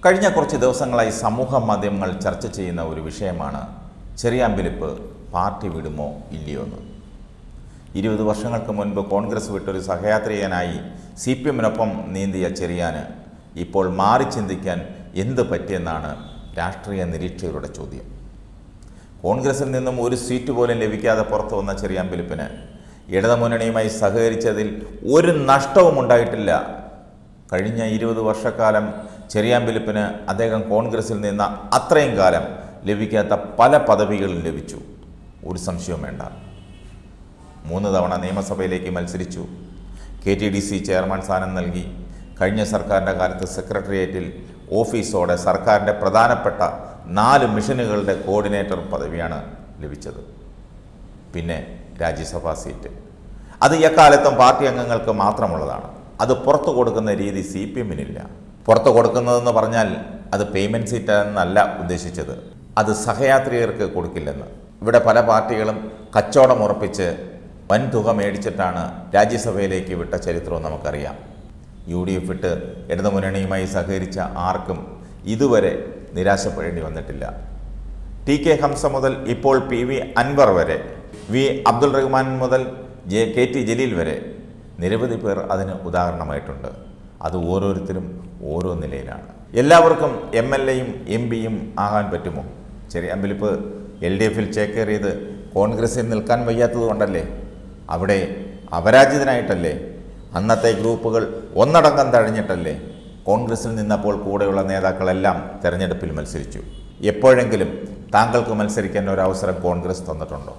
കഴിഞ്ഞ കുറച്ച് ദിവസങ്ങളായി സമൂഹ മാധ്യമങ്ങൾ ചർച്ച ചെയ്യുന്ന ഒരു വിഷയമാണ് ചെറിയാമ്പലിപ്പ് പാർട്ടി വിടുമോ ഇല്ലയോ എന്ന് ഇരുപത് വർഷങ്ങൾക്ക് മുൻപ് കോൺഗ്രസ് വിട്ടൊരു സഹയാത്രികനായി സി പി എമ്മിനൊപ്പം നീന്തിയ ചെറിയാന് ഇപ്പോൾ മാറി ചിന്തിക്കാൻ എന്ത് പറ്റിയെന്നാണ് രാഷ്ട്രീയ നിരീക്ഷകരുടെ ചോദ്യം കോൺഗ്രസിൽ നിന്നും ഒരു സീറ്റ് പോലും ലഭിക്കാതെ പുറത്തു വന്ന ചെറിയാമ്പലിപ്പിന് ഇടതുമുന്നണിയുമായി സഹകരിച്ചതിൽ ഒരു നഷ്ടവും ഉണ്ടായിട്ടില്ല കഴിഞ്ഞ ഇരുപത് വർഷക്കാലം ചെറിയാമ്പലിപ്പിന് അദ്ദേഹം കോൺഗ്രസിൽ നിന്ന അത്രയും കാലം ലഭിക്കാത്ത പല പദവികളും ലഭിച്ചു ഒരു സംശയവും വേണ്ട മൂന്ന് തവണ നിയമസഭയിലേക്ക് മത്സരിച്ചു K T D C chairman സ്ഥാനം നൽകി കഴിഞ്ഞ സർക്കാരിൻ്റെ കാലത്ത് സെക്രട്ടേറിയറ്റിൽ ഓഫീസോടെ സർക്കാരിൻ്റെ പ്രധാനപ്പെട്ട നാല് മിഷനുകളുടെ കോർഡിനേറ്റർ പദവിയാണ് ലഭിച്ചത് പിന്നെ രാജ്യസഭാ സീറ്റ് അത് എക്കാലത്തും പാർട്ടി അംഗങ്ങൾക്ക് മാത്രമുള്ളതാണ് അത് പുറത്തു കൊടുക്കുന്ന രീതി സി പി എമ്മിനില്ല പുറത്തു കൊടുക്കുന്നതെന്ന് പറഞ്ഞാൽ അത് പേയ്മെൻറ്റ് സീറ്റ് എന്നല്ല ഉദ്ദേശിച്ചത് അത് സഹയാത്രികർക്ക് കൊടുക്കില്ലെന്ന് ഇവിടെ പല പാർട്ടികളും കച്ചവടം ഉറപ്പിച്ച് വൻ തുക മേടിച്ചിട്ടാണ് രാജ്യസഭയിലേക്ക് വിട്ട ചരിത്രവും നമുക്കറിയാം യു ഡി എഫ് ഇട്ട് ഇടതുമുന്നണിയുമായി സഹകരിച്ച ആർക്കും ഇതുവരെ നിരാശപ്പെടേണ്ടി വന്നിട്ടില്ല ടി കെ ഹംസ മുതൽ ഇപ്പോൾ പി വി അൻവർ വരെ വി അബ്ദുൾ റഹ്മാൻ മുതൽ ജെ കെ ടി ജലീൽ വരെ നിരവധി പേർ അതിന് ഉദാഹരണമായിട്ടുണ്ട് അത് ഓരോരുത്തരും ഓരോ നിലയിലാണ് എല്ലാവർക്കും എം എൽ എയും എം പിയും ആകാൻ പറ്റുമോ ചെറിയ അമ്പലിപ്പ് എൽ ഡി എഫിൽ ചേക്കേറിയത് കോൺഗ്രസിൽ നിൽക്കാൻ വയ്യാത്തത് കൊണ്ടല്ലേ അവിടെ അപരാജിതനായിട്ടല്ലേ അന്നത്തെ ഗ്രൂപ്പുകൾ ഒന്നടങ്കം തഴഞ്ഞിട്ടല്ലേ കോൺഗ്രസിൽ നിന്നപ്പോൾ കൂടെയുള്ള നേതാക്കളെല്ലാം തെരഞ്ഞെടുപ്പിൽ മത്സരിച്ചു എപ്പോഴെങ്കിലും താങ്കൾക്ക് മത്സരിക്കാൻ ഒരു അവസരം കോൺഗ്രസ് തന്നിട്ടുണ്ടോ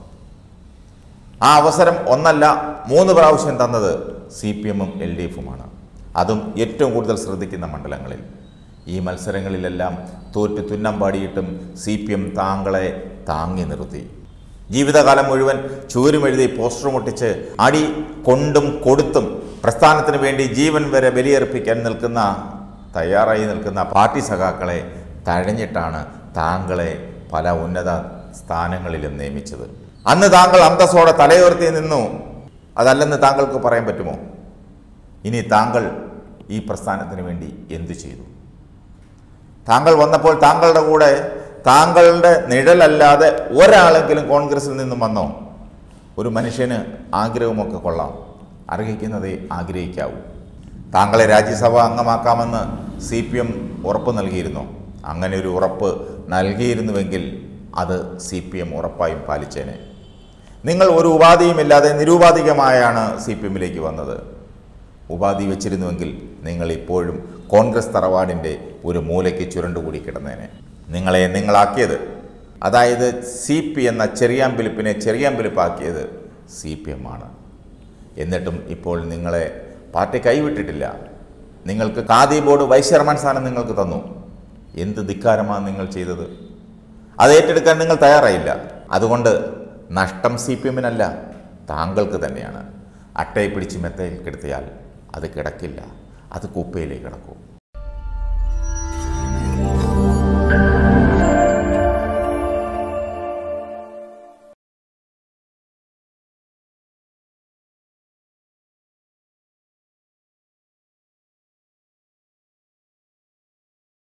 ആ അവസരം ഒന്നല്ല മൂന്ന് പ്രാവശ്യം തന്നത് സി പി എമ്മും എൽ ഡി എഫുമാണ് അതും ഏറ്റവും കൂടുതൽ ശ്രദ്ധിക്കുന്ന മണ്ഡലങ്ങളിൽ ഈ മത്സരങ്ങളിലെല്ലാം തോറ്റ് തുന്നം പാടിയിട്ടും സി പി എം താങ്കളെ താങ്ങി നിർത്തി ജീവിതകാലം മുഴുവൻ ചൂരുമെഴുതി പോസ്റ്റർ മുട്ടിച്ച് അടി കൊണ്ടും കൊടുത്തും പ്രസ്ഥാനത്തിന് വേണ്ടി ജീവൻ വരെ ബലിയർപ്പിക്കാൻ നിൽക്കുന്ന തയ്യാറായി നിൽക്കുന്ന പാർട്ടി സഖാക്കളെ തഴഞ്ഞിട്ടാണ് താങ്കളെ പല ഉന്നത സ്ഥാനങ്ങളിലും നിയമിച്ചത് അന്ന് താങ്കൾ അന്തസ്സോടെ തലയുയർത്തി നിന്നു അതല്ലെന്ന് താങ്കൾക്ക് പറയാൻ പറ്റുമോ ഇനി താങ്കൾ ഈ പ്രസ്ഥാനത്തിന് വേണ്ടി എന്തു ചെയ്തു താങ്കൾ വന്നപ്പോൾ താങ്കളുടെ കൂടെ താങ്കളുടെ നിഴലല്ലാതെ ഒരാളെങ്കിലും കോൺഗ്രസിൽ നിന്നും വന്നോ ഒരു മനുഷ്യന് ആഗ്രഹമൊക്കെ കൊള്ളാം അർഹിക്കുന്നതേ ആഗ്രഹിക്കാവൂ താങ്കളെ രാജ്യസഭ അംഗമാക്കാമെന്ന് സി പി എം ഉറപ്പ് നൽകിയിരുന്നു അങ്ങനെ ഒരു ഉറപ്പ് നൽകിയിരുന്നുവെങ്കിൽ അത് സി പി എം ഉറപ്പായും പാലിച്ചേനെ നിങ്ങൾ ഒരു ഉപാധിയുമില്ലാതെ നിരുപാധികമായാണ് സി പി എമ്മിലേക്ക് വന്നത് ഉപാധി വെച്ചിരുന്നുവെങ്കിൽ നിങ്ങൾ ഇപ്പോഴും കോൺഗ്രസ് തറവാടിൻ്റെ ഒരു മൂലയ്ക്ക് ചുരുണ്ടുകൂടി കിടന്നേനെ നിങ്ങളെ നിങ്ങളാക്കിയത് അതായത് സി പി എന്ന ചെറിയാമ്പലിപ്പിനെ ചെറിയാമ്പലിപ്പാക്കിയത് സി പി എം ആണ് എന്നിട്ടും ഇപ്പോൾ നിങ്ങളെ പാർട്ടി കൈവിട്ടിട്ടില്ല നിങ്ങൾക്ക് ഖാദി ബോർഡ് വൈസ് ചെയർമാൻ സ്ഥാനം നിങ്ങൾക്ക് തന്നു എന്ത് ധിക്കാരമാണ് നിങ്ങൾ ചെയ്തത് അത് ഏറ്റെടുക്കാൻ നിങ്ങൾ തയ്യാറായില്ല അതുകൊണ്ട് നഷ്ടം സി പി എമ്മിനല്ല താങ്കൾക്ക് തന്നെയാണ് അട്ടയെ പിടിച്ച് മെത്തയിൽ കിടത്തിയാൽ അത് കിടക്കില്ല അത് കുപ്പയിലേക്ക് കിടക്കും